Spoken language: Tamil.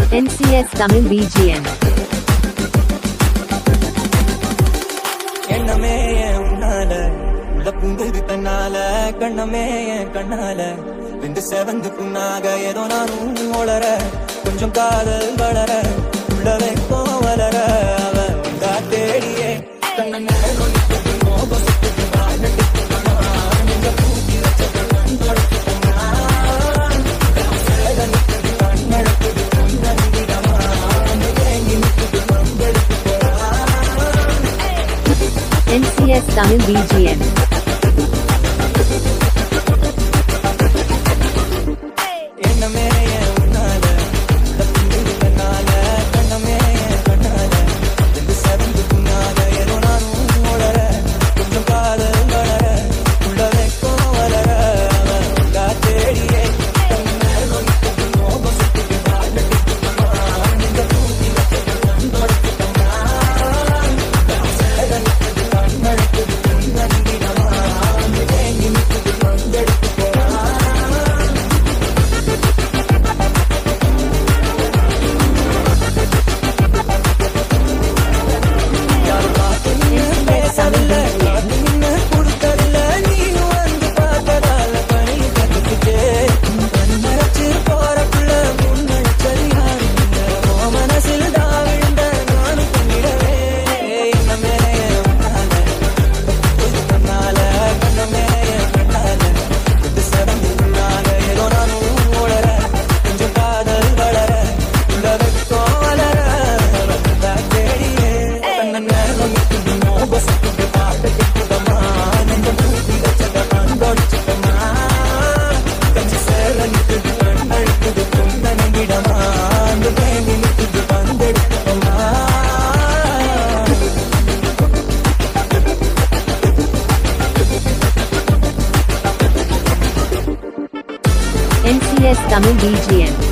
NCS Tamil BGM. எண்ணமே என் உன்னால உள்ள பூந்தது தன்னால கண்ணமே என் கண்ணால ரெண்டு செவந்து புண்ணாக ஏதோ நானும் உளர கொஞ்சம் காதல் வளர உள்ள வைக்கும் வளர அவ வந்தா தேடியே கண்ணன் NCS Tamil BGM. எண்ணமே என் உன்னால உள்ள பூந்தது தன்னால கண்ணமே என் கண்ணால ரெண்டு செவந்து புண்ணாக ஏதோ நானும் உளர கொஞ்சம் காதல் வளர உள்ள வைக்கும் வளர அவ வந்தா தேடியே NCS Tamil BGM. நின்னு கொடுத்ததில்ல நீ வந்து பார்த்ததால பணி கத்துக்கிட்டே கண்ணடைச்சு போறக்குள்ள முன்னடைச்சது யாருங்க ஓ மனசில் தான் விழுந்த நானும் பண்ணிடவே என்ன மேலே உன்னால இது கண்ணால கண்ண மேலே கண்ணால இது சிறந்து உன்னால ஏதோ நானும் உளர கொஞ்சம் காதல் வளர உள்ள வைக்கும் வளர வந்தா தேடியே கண்ணன் நேரம் மோபசுக்கு பாட்டு கிட்டுதமா நெஞ்ச பூட்டி வச்சத கண்டோடிச்சுட்டமா கஞ்சி சேர நிக்குது கண்ணழுக்குது குந்தனங்கிடமா அந்த தேங்கி நிக்குது வந்தெடுத்தமா NCS Tamil BGM.